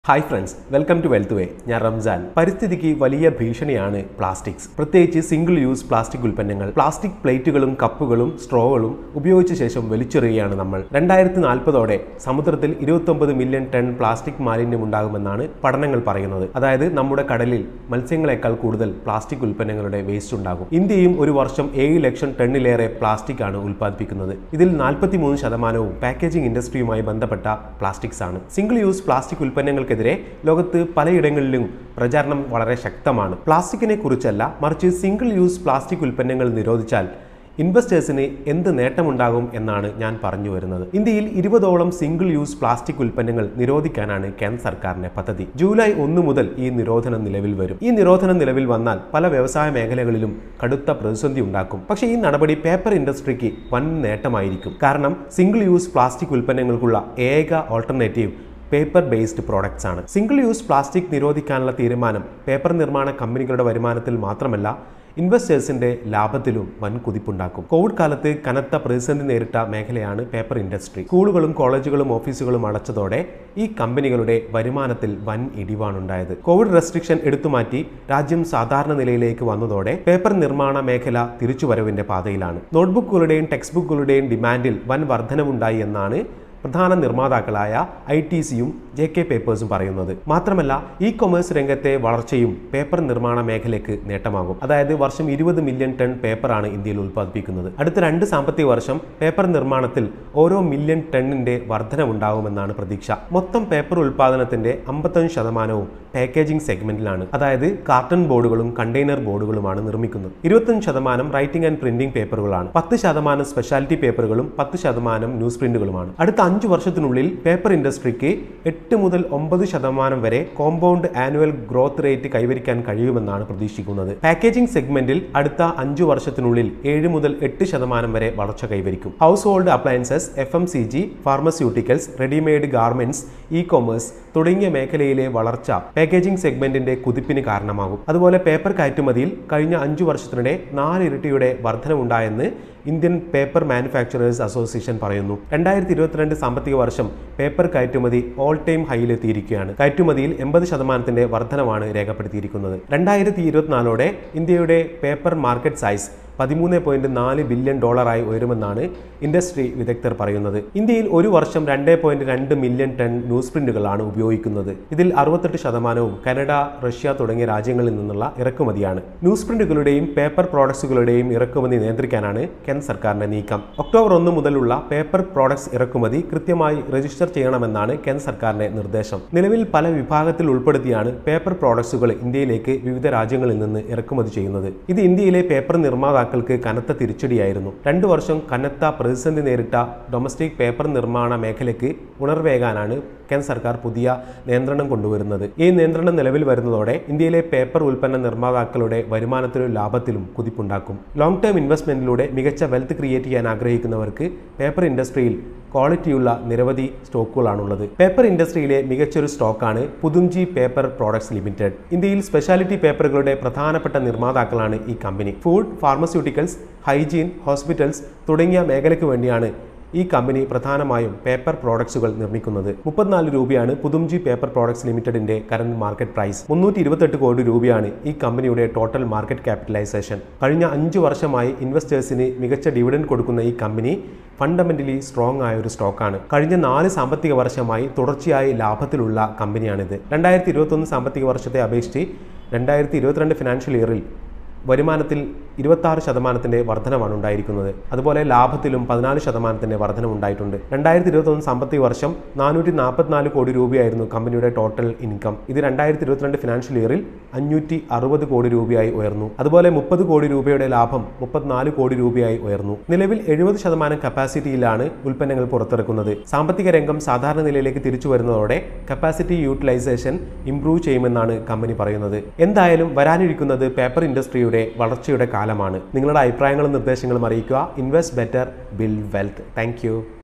hi friends welcome to wealth way ഞാൻ റംസാൻ പരിസ്ഥിതിക്ക് വലിയ ഭീഷണിയാണ് പ്ലാസ്റ്റിക്സ് പ്രത്യേകിച്ച് സിംഗിൾ യൂസ് പ്ലാസ്റ്റിക് ഉൽപ്പന്നങ്ങൾ പ്ലാസ്റ്റിക് പ്ലേറ്റുകളും കപ്പുകളും സ്ട്രോകളും ഉപയോഗിച്ച ശേഷം വലിച്ചെറിയുകയാണ് നമ്മൾ രണ്ടായിരത്തി നാൽപ്പതോടെ സമുദ്രത്തിൽ ഇരുപത്തൊമ്പത് മില്യൺ ടൺ പ്ലാസ്റ്റിക് മാലിന്യം ഉണ്ടാകുമെന്നാണ് പഠനങ്ങൾ പറയുന്നത് അതായത് നമ്മുടെ കടലിൽ മത്സ്യങ്ങളെക്കാൾ കൂടുതൽ പ്ലാസ്റ്റിക് ഉൽപ്പന്നങ്ങളുടെ വേസ്റ്റ് ഉണ്ടാകും ഇന്ത്യയും ഒരു വർഷം ഏഴ് ലക്ഷം ടണ്ണിലേറെ പ്ലാസ്റ്റിക് ആണ് ഉൽപ്പാദിപ്പിക്കുന്നത് ഇതിൽ നാൽപ്പത്തിമൂന്ന് ശതമാനവും പാക്കേജിംഗ് ഇൻഡസ്ട്രിയുമായി ബന്ധപ്പെട്ട പ്ലാസ്റ്റിക്സ് ആണ് സിംഗിൾ യൂസ് പ്ലാസ്റ്റിക് ഉൽപ്പന്നങ്ങൾക്കെതിരെ ലോകത്ത് പലയിടങ്ങളിലും പ്രചാരണം വളരെ ശക്തമാണ് പ്ലാസ്റ്റിക്കിനെ കുറിച്ചല്ല മറിച്ച് സിംഗിൾ യൂസ് പ്ലാസ്റ്റിക് ഉൽപ്പന്നങ്ങൾ നിരോധിച്ചാൽ ഇൻവെസ്റ്റേഴ്സിന് എന്ത് നേട്ടമുണ്ടാകും എന്നാണ് ഞാൻ പറഞ്ഞു വരുന്നത് ഇന്ത്യയിൽ ഇരുപതോളം സിംഗിൾ യൂസ് പ്ലാസ്റ്റിക് ഉൽപ്പന്നങ്ങൾ നിരോധിക്കാനാണ് കേന്ദ്ര സർക്കാരിന്റെ പദ്ധതി ജൂലൈ ഒന്ന് മുതൽ ഈ നിരോധനം നിലവിൽ വരും ഈ നിരോധനം നിലവിൽ വന്നാൽ പല വ്യവസായ മേഖലകളിലും കടുത്ത പ്രതിസന്ധി ഉണ്ടാക്കും പക്ഷേ ഈ നടപടി പേപ്പർ ഇൻഡസ്ട്രിക്ക് വൻ നേട്ടമായിരിക്കും കാരണം സിംഗിൾ യൂസ് പ്ലാസ്റ്റിക് ഉൽപ്പന്നങ്ങൾക്കുള്ള ഏക ഓൾട്ടർനേറ്റീവ് പേപ്പർ ബേസ്ഡ് പ്രോഡക്ട്സ് ആണ് സിംഗിൾ യൂസ് പ്ലാസ്റ്റിക് നിരോധിക്കാനുള്ള തീരുമാനം പേപ്പർ നിർമ്മാണ കമ്പനികളുടെ വരുമാനത്തിൽ മാത്രമല്ല ഇൻവെസ്റ്റേഴ്സിന്റെ ലാഭത്തിലും വൻ കുതിപ്പുണ്ടാക്കും കോവിഡ് കാലത്ത് കനത്ത പ്രതിസന്ധി നേരിട്ട മേഖലയാണ് പേപ്പർ ഇൻഡസ്ട്രി സ്കൂളുകളും കോളേജുകളും ഓഫീസുകളും അടച്ചതോടെ ഈ കമ്പനികളുടെ വരുമാനത്തിൽ വൻ ഇടിവാണുണ്ടായത് കോവിഡ് റെസ്ട്രിക്ഷൻ എടുത്തുമാറ്റി രാജ്യം സാധാരണ നിലയിലേക്ക് വന്നതോടെ പേപ്പർ നിർമ്മാണ മേഖല തിരിച്ചുവരവിന്റെ പാതയിലാണ് നോട്ട്ബുക്കുകളുടെയും ടെക്സ്റ്റ് ബുക്കുകളുടെയും ഡിമാൻഡിൽ വൻ വർധനവുണ്ടായി എന്നാണ് പ്രധാന നിർമ്മാതാക്കളായ ഐ ടി സിയും ജെ കെ പേപ്പേഴ്സും പറയുന്നത് മാത്രമല്ല ഇ കൊമേഴ്സ് രംഗത്തെ വളർച്ചയും പേപ്പർ നിർമ്മാണ മേഖലയ്ക്ക് നേട്ടമാകും അതായത് വർഷം ഇരുപത് മില്യൺ ടൺ പേപ്പറാണ് ഇന്ത്യയിൽ ഉൽപ്പാദിപ്പിക്കുന്നത് അടുത്ത രണ്ട് സാമ്പത്തിക വർഷം പേപ്പർ നിർമ്മാണത്തിൽ ഓരോ മില്യൺ ടണ്ണിന്റെ വർധനവുണ്ടാകുമെന്നാണ് പ്രതീക്ഷ മൊത്തം പേപ്പർ ഉൽപ്പാദനത്തിന്റെ അമ്പത്തഞ്ച് ശതമാനവും പാക്കേജിംഗ് സെഗ്മെന്റിലാണ് അതായത് കാർട്ടൺ ബോർഡുകളും കണ്ടെയ്നർ ബോർഡുകളുമാണ് നിർമ്മിക്കുന്നത് ഇരുപത്തഞ്ച് ശതമാനം റൈറ്റിംഗ് ആൻഡ് പ്രിന്റിംഗ് പേപ്പറുകളാണ് പത്ത് ശതമാനം സ്പെഷ്യാലിറ്റി പേപ്പറുകളും പത്ത് ശതമാനം ന്യൂസ് പ്രിന്റുകളുമാണ് അടുത്ത അഞ്ചു വർഷത്തിനുള്ളിൽ പേപ്പർ ഇൻഡസ്ട്രിക്ക് എട്ട് മുതൽ ഒമ്പത് ശതമാനം വരെ കോമ്പൗണ്ട് ആനുവൽ ഗ്രോത്ത് റേറ്റ് കൈവരിക്കാൻ കഴിയുമെന്നാണ് പ്രതീക്ഷിക്കുന്നത് പാക്കേജിംഗ് സെഗ്മെന്റിൽ അടുത്ത അഞ്ചു വർഷത്തിനുള്ളിൽ ഏഴ് മുതൽ എട്ട് ശതമാനം വരെ വളർച്ച കൈവരിക്കും household appliances F M C G pharmaceuticals readymade garments E commerce തുടങ്ങിയ മേഖലയിലെ വളർച്ച പാക്കേജിംഗ് സെഗ്മെന്റിന്റെ കുതിപ്പിന് കാരണമാകും അതുപോലെ പേപ്പർ കയറ്റുമതിയിൽ കഴിഞ്ഞ അഞ്ചു വർഷത്തിനിടെ നാലിരട്ടിയുടെ വർധനവുണ്ടായെന്ന് ഇന്ത്യൻ പേപ്പർ മാനുഫാക്ചറേഴ്സ് അസോസിയേഷൻ പറയുന്നു രണ്ടായിരത്തി ഇരുപത്തിരണ്ട് സാമ്പത്തിക വർഷം പേപ്പർ കയറ്റുമതി ഓൾ ടൈം ഹൈയിലെത്തിയിരിക്കുകയാണ് കയറ്റുമതിയിൽ എൺപത് ശതമാനത്തിന്റെ വർധനമാണ് രേഖപ്പെടുത്തിയിരിക്കുന്നത് രണ്ടായിരത്തി ഇരുപത്തിനാലോടെ ഇന്ത്യയുടെ പേപ്പർ മാർക്കറ്റ് സൈസ് പതിമൂന്ന് പോയിന്റ് നാല് ബില്യൺ ഡോളറായി ഉയരുമെന്നാണ് ഇൻഡസ്ട്രി വിദഗ്ധർ പറയുന്നത് ഇന്ത്യയിൽ ഒരു വർഷം രണ്ട് പോയിന്റ് രണ്ട് മില്യൺ ടൺ ന്യൂസ് പ്രിന്റുകളാണ് ഉപയോഗിക്കുന്നത് ഇതിൽ അറുപത്തെട്ട് ശതമാനവും കാനഡ റഷ്യ തുടങ്ങിയ രാജ്യങ്ങളിൽ നിന്നുള്ള ഇറക്കുമതിയാണ് ന്യൂസ് പ്രിന്റുകളുടെയും പേപ്പർ പ്രോഡക്ട്സുകളുടെയും ഇറക്കുമതി നിയന്ത്രിക്കാനാണ് കേന്ദ്ര സർക്കാരിന്റെ നീക്കം ഒക്ടോബർ ഒന്ന് മുതലുള്ള പേപ്പർ പ്രോഡക്ട്സ് ഇറക്കുമതി കൃത്യമായി രജിസ്റ്റർ ചെയ്യണമെന്നാണ് കേന്ദ്ര സർക്കാരിന്റെ നിർദ്ദേശം നിലവിൽ പല വിഭാഗത്തിൽ ഉൾപ്പെടുത്തിയാണ് പേപ്പർ പ്രോഡക്ട്സുകൾ ഇന്ത്യയിലേക്ക് വിവിധ രാജ്യങ്ങളിൽ നിന്ന് ഇറക്കുമതി ചെയ്യുന്നത് ഇത് ഇന്ത്യയിലെ പേപ്പർ നിർമ്മാതാക്കൾ നിർമ്മാതാക്കൾക്ക് കനത്ത തിരിച്ചടിയായിരുന്നു രണ്ടു വർഷം കനത്ത പ്രതിസന്ധി നേരിട്ട ഡൊമസ്റ്റിക് പേപ്പർ നിർമ്മാണ മേഖലയ്ക്ക് ഉണർവേകാനാണ് കേന്ദ്ര സർക്കാർ പുതിയ നിയന്ത്രണം കൊണ്ടുവരുന്നത് ഈ നിയന്ത്രണം നിലവിൽ വരുന്നതോടെ ഇന്ത്യയിലെ പേപ്പർ ഉൽപ്പന്ന നിർമ്മാതാക്കളുടെ വരുമാനത്തിലും ലാഭത്തിലും കുതിപ്പുണ്ടാക്കും ലോങ് ടേം ഇൻവെസ്റ്റ്മെന്റിലൂടെ മികച്ച വെൽത്ത് ക്രിയേറ്റ് ചെയ്യാൻ ആഗ്രഹിക്കുന്നവർക്ക് പേപ്പർ ഇൻഡസ്ട്രിയിൽ ക്വാളിറ്റിയുള്ള നിരവധി സ്റ്റോക്കുകളാണുള്ളത് പേപ്പർ ഇൻഡസ്ട്രിയിലെ മികച്ചൊരു സ്റ്റോക്കാണ് പുതുംജി പേപ്പർ പ്രോഡക്ട്സ് ലിമിറ്റഡ് ഇന്ത്യയിൽ സ്പെഷ്യാലിറ്റി പേപ്പറുകളുടെ പ്രധാനപ്പെട്ട നിർമ്മാതാക്കളാണ് ഈ company food pharmaceuticals hygiene hospitals തുടങ്ങിയ മേഖലയ്ക്ക് വേണ്ടിയാണ് ഈ കമ്പനി പ്രധാനമായും പേപ്പർ പ്രോഡക്ട്സുകൾ നിർമ്മിക്കുന്നത് മുപ്പത്തിനാല് രൂപയാണ് പുതുംജി പേപ്പർ പ്രോഡക്ട്സ് ലിമിറ്റഡിന്റെ കറന്റ് മാർക്കറ്റ് പ്രൈസ് മുന്നൂറ്റി ഇരുപത്തെട്ട് കോടി രൂപയാണ് ഈ കമ്പനിയുടെ ടോട്ടൽ മാർക്കറ്റ് ക്യാപിറ്റലൈസേഷൻ കഴിഞ്ഞ അഞ്ചു വർഷമായി ഇൻവെസ്റ്റേഴ്സിന് മികച്ച ഡിവിഡൻഡ് കൊടുക്കുന്ന ഈ കമ്പനി ഫണ്ടമെന്റലി സ്ട്രോങ് ആയ ഒരു സ്റ്റോക്കാണ് കഴിഞ്ഞ നാല് സാമ്പത്തിക വർഷമായി തുടർച്ചയായി ലാഭത്തിലുള്ള കമ്പനിയാണിത് രണ്ടായിരത്തി ഇരുപത്തൊന്ന് സാമ്പത്തിക വർഷത്തെ അപേക്ഷിച്ച് രണ്ടായിരത്തി ഇരുപത്തിരണ്ട് ഫിനാൻഷ്യൽ ഇയറിൽ വരുമാനത്തിൽ ഇരുപത്തി ശതമാനത്തിന്റെ വർധനമാണ് ഉണ്ടായിരിക്കുന്നത് അതുപോലെ ലാഭത്തിലും പതിനാല് ശതമാനത്തിന്റെ വർധനം ഉണ്ടായിട്ടുണ്ട് രണ്ടായിരത്തി ഇരുപത്തൊന്ന് സാമ്പത്തിക വർഷം നാനൂറ്റി നാൽപ്പത്തിനാല് കോടി രൂപയായിരുന്നു കമ്പനിയുടെ ടോട്ടൽ ഇൻകം ഇത് രണ്ടായിരത്തി ഇരുപത്തിരണ്ട് ഫിനാൻഷ്യൽ ഇയറിൽ അഞ്ഞൂറ്റി അറുപത് കോടി രൂപയായി ഉയർന്നു അതുപോലെ മുപ്പത് കോടി രൂപയുടെ ലാഭം മുപ്പത്തിനാല് കോടി രൂപയായി ഉയർന്നു നിലവിൽ എഴുപത് ശതമാനം കപ്പാസിറ്റിയിലാണ് ഉൽപ്പന്നങ്ങൾ പുറത്തിറക്കുന്നത് സാമ്പത്തിക രംഗം സാധാരണ നിലയിലേക്ക് തിരിച്ചു വരുന്നതോടെ കപ്പാസിറ്റി യൂട്ടിലൈസേഷൻ ഇംപ്രൂവ് ചെയ്യുമെന്നാണ് കമ്പനി പറയുന്നത് എന്തായാലും വരാനിരിക്കുന്നത് പേപ്പർ ഇൻഡസ്ട്രിയുടെ വളർച്ചയുടെ കാലമാണ് നിങ്ങളുടെ അഭിപ്രായങ്ങളും നിർദ്ദേശങ്ങളും അറിയിക്കുക invest better build wealth thank